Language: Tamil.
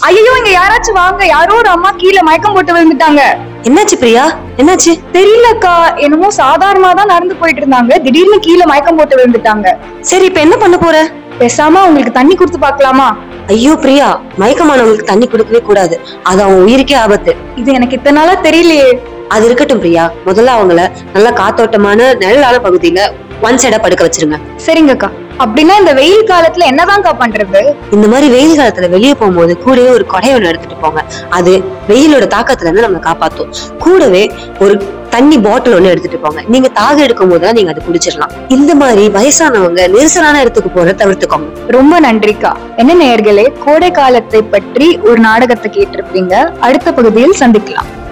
ஐயோ இங்க யாராச்சும் வாங்க யாரோ ஒரு அம்மா கீழே மயக்கம் போட்டு விழுந்துட்டாங்க என்னாச்சு பிரியா என்னாச்சு தெரியலக்கா என்னமோ சாதாரணமா தான் நடந்து போயிட்டு இருந்தாங்க திடீர்னு கீழே மயக்கம் போட்டு விழுந்துட்டாங்க சரி இப்ப என்ன பண்ண போற பேசாம அவங்களுக்கு தண்ணி கொடுத்து பார்க்கலாமா ஐயோ பிரியா மயக்கமானவங்களுக்கு தண்ணி கொடுக்கவே கூடாது அது அவங்க உயிருக்கே ஆபத்து இது எனக்கு இத்தனை நாளா தெரியலையே அது இருக்கட்டும் பிரியா முதல்ல அவங்கள நல்ல காத்தோட்டமான நிழலான பகுதியில ஒன் சைடா படுக்க வச்சிருங்க சரிங்கக்கா அப்படின்னா இந்த வெயில் காலத்துல என்னதான்க்கா பண்றது இந்த மாதிரி வெயில் காலத்துல வெளியே போகும்போது கூடவே ஒரு கொடை ஒண்ணு எடுத்துட்டு போங்க அது வெயிலோட தாக்கத்துல இருந்து நம்மளை காப்பாத்தும் கூடவே ஒரு தண்ணி பாட்டில் ஒண்ணு எடுத்துட்டு போங்க நீங்க தாக எடுக்கும் போதுதான் நீங்க அதை குடிச்சிடலாம் இந்த மாதிரி வயசானவங்க நெரிசலான இடத்துக்கு போறத தவிர்த்துக்கோங்க ரொம்ப நன்றிக்கா என்ன நேயர்களே கோடை காலத்தை பற்றி ஒரு நாடகத்தை கேட்டிருப்பீங்க அடுத்த பகுதியில் சந்திக்கலாம்